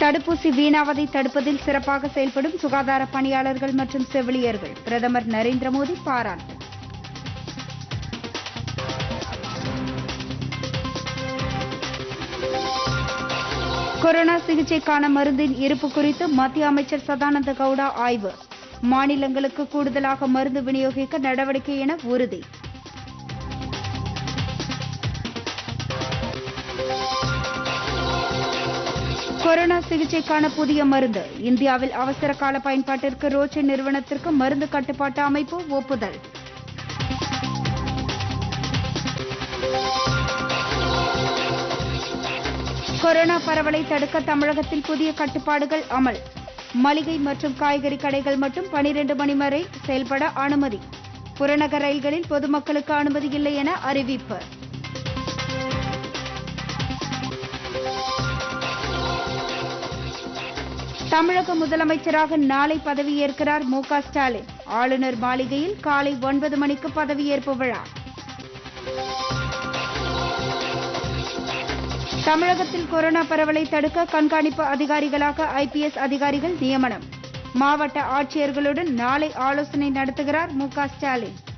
தடுப்பூசி வீணாவதை தடுப்பதில் சிறப்பாக செயல்படும் சுகாதார பணியாளர்கள் மற்றும் செவிலியர்கள் பிரதமர் நரேந்திர மோடி பாராட்டு கொரோனா சிகிச்சைக்கான மருந்தின் இருப்பு குறித்து மத்திய அமைச்சர் சதானந்த கவுடா ஆய்வு மாநிலங்களுக்கு கூடுதலாக மருந்து விநியோகிக்க நடவடிக்கை என உறுதி கொரோனா சிகிச்சைக்கான புதிய மருந்து இந்தியாவில் அவசர கால பயன்பாட்டிற்கு ரோச்சே நிறுவனத்திற்கு மருந்து கட்டுப்பாட்டு அமைப்பு ஒப்புதல் கொரோனா பரவலை தடுக்க தமிழகத்தில் புதிய கட்டுப்பாடுகள் அமல் மளிகை மற்றும் காய்கறி கடைகள் மட்டும் 12 மணி வரை செயல்பட அனுமதி புறநகர் ரயில்களில் பொதுமக்களுக்கு அனுமதி இல்லை என அறிவிப்பு தமிழக முதலமைச்சராக நாளை பதவியேற்கிறார் மு க ஸ்டாலின் ஆளுநர் மாளிகையில் காலை ஒன்பது மணிக்கு பதவியேற்பு விழா தமிழகத்தில் கொரோனா பரவலை தடுக்க கண்காணிப்பு அதிகாரிகளாக ஐபிஎஸ் அதிகாரிகள் நியமனம் மாவட்ட ஆட்சியர்களுடன் நாளை ஆலோசனை நடத்துகிறார் மு க ஸ்டாலின்